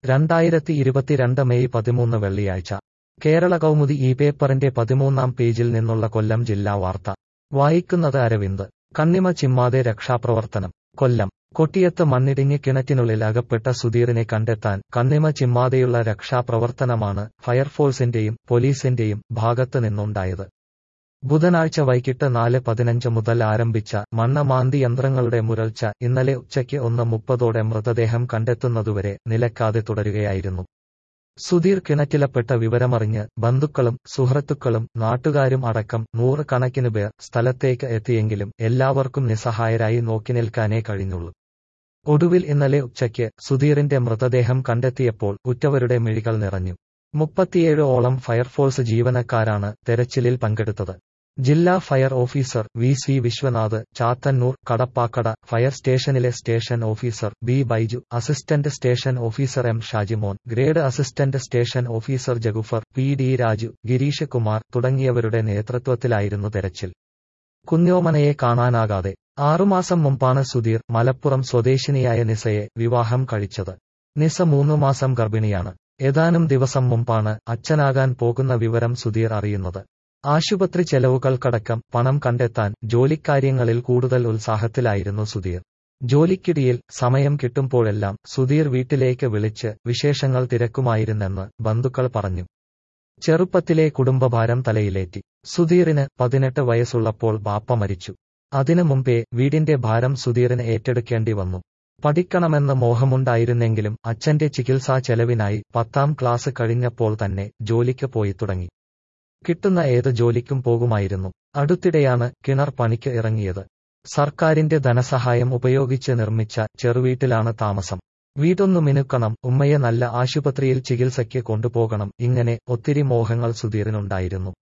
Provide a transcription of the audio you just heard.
രണ്ടായിരത്തി ഇരുപത്തിരണ്ട് മെയ് പതിമൂന്ന് വെള്ളിയാഴ്ച കേരള കൗമുദി ഈ പേപ്പറിന്റെ പതിമൂന്നാം പേജിൽ നിന്നുള്ള കൊല്ലം ജില്ലാ വാർത്ത വായിക്കുന്നത് അരവിന്ദ് കണ്ണിമ ചിമ്മാതെ രക്ഷാപ്രവർത്തനം കൊല്ലം കൊട്ടിയത്ത് മണ്ണിടിഞ്ഞ് കിണറ്റിനുള്ളിൽ അകപ്പെട്ട സുധീറിനെ കണ്ടെത്താൻ കണ്ണിമ ചിമ്മാതെയുള്ള രക്ഷാപ്രവർത്തനമാണ് ഫയർഫോഴ്സിന്റെയും പോലീസിന്റെയും ഭാഗത്ത് നിന്നുണ്ടായത് ബുധനാഴ്ച വൈകിട്ട് നാല് പതിനഞ്ച് മുതൽ ആരംഭിച്ച മണ്ണ് മാന്തി യന്ത്രങ്ങളുടെ മുരൾച്ച ഇന്നലെ ഉച്ചയ്ക്ക് ഒന്ന് മുപ്പതോടെ മൃതദേഹം കണ്ടെത്തുന്നതുവരെ നിലക്കാതെ തുടരുകയായിരുന്നു സുധീർ കിണറ്റിലപ്പെട്ട വിവരമറിഞ്ഞ് ബന്ധുക്കളും സുഹൃത്തുക്കളും നാട്ടുകാരും അടക്കം നൂറുകണക്കിന് പേർ സ്ഥലത്തേക്ക് എത്തിയെങ്കിലും എല്ലാവർക്കും നിസ്സഹായരായി നോക്കി നിൽക്കാനേ കഴിഞ്ഞുള്ളൂ ഒടുവിൽ ഇന്നലെ ഉച്ചയ്ക്ക് സുധീറിന്റെ മൃതദേഹം കണ്ടെത്തിയപ്പോൾ ഉറ്റവരുടെ മിഴികൾ നിറഞ്ഞു മുപ്പത്തിയേഴ് ഓളം ഫയർഫോഴ്സ് ജീവനക്കാരാണ് തെരച്ചിലിൽ പങ്കെടുത്തത് ജില്ലാ fire officer V C Viswanath Chathannoor Kadappakada fire സ്റ്റേഷനിലെ station officer B Baiju assistant station officer M Shajimon grade assistant station officer Jagufar P D Raju Girish Kumar തുടങ്ങിയവരുടെ നേതൃത്വത്തിലായിരുന്നു തെരച്ചിൽ കുഞ്ഞോമനയെ കാണാനാകാതെ ആറുമാസം മുമ്പാണ് സുധീർ മലപ്പുറം സ്വദേശിനിയായ നിസയെ വിവാഹം കഴിച്ചത് നിസ മൂന്നു മാസം ഗർഭിണിയാണ് ഏതാനും ദിവസം മുമ്പാണ് അച്ഛനാകാൻ പോകുന്ന വിവരം സുധീർ അറിയുന്നത് ആശുപത്രി ചെലവുകൾക്കടക്കം പണം കണ്ടെത്താൻ ജോലിക്കാര്യങ്ങളിൽ കൂടുതൽ ഉത്സാഹത്തിലായിരുന്നു സുധീർ ജോലിക്കിടിയിൽ സമയം കിട്ടുമ്പോഴെല്ലാം സുധീർ വീട്ടിലേക്ക് വിളിച്ച് വിശേഷങ്ങൾ തിരക്കുമായിരുന്നെന്ന് ബന്ധുക്കൾ പറഞ്ഞു ചെറുപ്പത്തിലെ കുടുംബഭാരം തലയിലേറ്റി സുധീറിന് പതിനെട്ട് വയസ്സുള്ളപ്പോൾ ബാപ്പ മരിച്ചു അതിനു മുമ്പേ വീടിന്റെ ഭാരം സുധീറിന് ഏറ്റെടുക്കേണ്ടി വന്നു പഠിക്കണമെന്ന് മോഹമുണ്ടായിരുന്നെങ്കിലും അച്ഛന്റെ ചികിത്സാ ചെലവിനായി പത്താം ക്ലാസ് കഴിഞ്ഞപ്പോൾ തന്നെ ജോലിക്ക് പോയി തുടങ്ങി കിട്ടുന്ന ഏത് ജോലിക്കും പോകുമായിരുന്നു അടുത്തിടെയാണ് കിണർ പണിക്ക് ഇറങ്ങിയത് സർക്കാരിന്റെ ധനസഹായം ഉപയോഗിച്ച് നിർമ്മിച്ച ചെറുവീട്ടിലാണ് താമസം വീടൊന്നു മിനുക്കണം ഉമ്മയെ നല്ല ആശുപത്രിയിൽ ചികിത്സയ്ക്ക് കൊണ്ടുപോകണം ഇങ്ങനെ ഒത്തിരി മോഹങ്ങൾ സുധീറിനുണ്ടായിരുന്നു